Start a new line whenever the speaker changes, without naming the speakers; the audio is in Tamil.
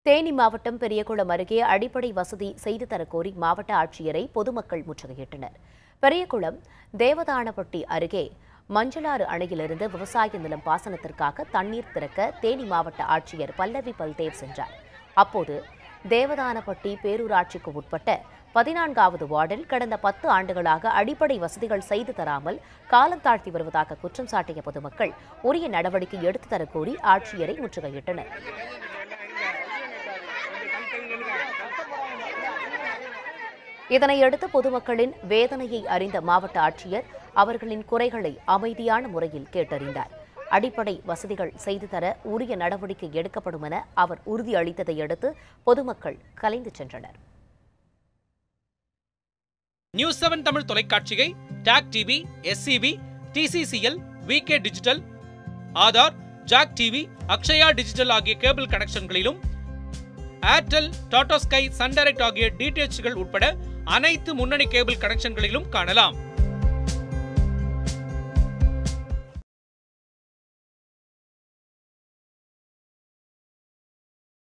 தேனி மாவட்டம் பெரியகுளம் அருகே அடிப்படை வசதி செய்து தரக்கோரி மாவட்ட ஆட்சியரை பொதுமக்கள் முற்றுகையிட்டனர் பெரியகுளம் தேவதானப்பட்டி அருகே மஞ்சளாறு அணையிலிருந்து விவசாய நிலம் பாசனத்திற்காக தண்ணீர் திறக்க தேனி மாவட்ட ஆட்சியர் பல்லவி பல்தேவ் சென்றார் அப்போது தேவதானப்பட்டி பேரூராட்சிக்கு உட்பட்ட பதினான்காவது வார்டில் கடந்த பத்து ஆண்டுகளாக அடிப்படை வசதிகள் செய்து தராமல் காலம் தாழ்த்தி வருவதாக குற்றம் சாட்டிய பொதுமக்கள் உரிய நடவடிக்கை எடுத்து தரக்கோரி ஆட்சியரை முற்றுகையிட்டனர் இதனையடுத்து பொதுமக்களின் வேதனையை அறிந்த மாவட்ட ஆட்சியர் அவர்களின் குறைகளை அமைதியான முறையில் கேட்டறிந்தார் அடிப்படை வசதிகள் செய்து தர உரிய நடவடிக்கை எடுக்கப்படும் என அவர் உறுதியளித்ததை அடுத்து பொதுமக்கள் கலைந்து சென்றனர்
நியூஸ் செவன் தமிழ் தொலைக்காட்சியை talk TV SCV TCCL VK digital Aadhaar Jack TV Akshaya digital ஆகிய கேபிள் கனெக்ஷன்களிலும் Airtel Tata Sky Sun Direct ஆகிய டிடிஎச்கள் உட்பட அனைத்து முன்னணி கேபிள் கனெக்ஷன்களிலும் காணலாம்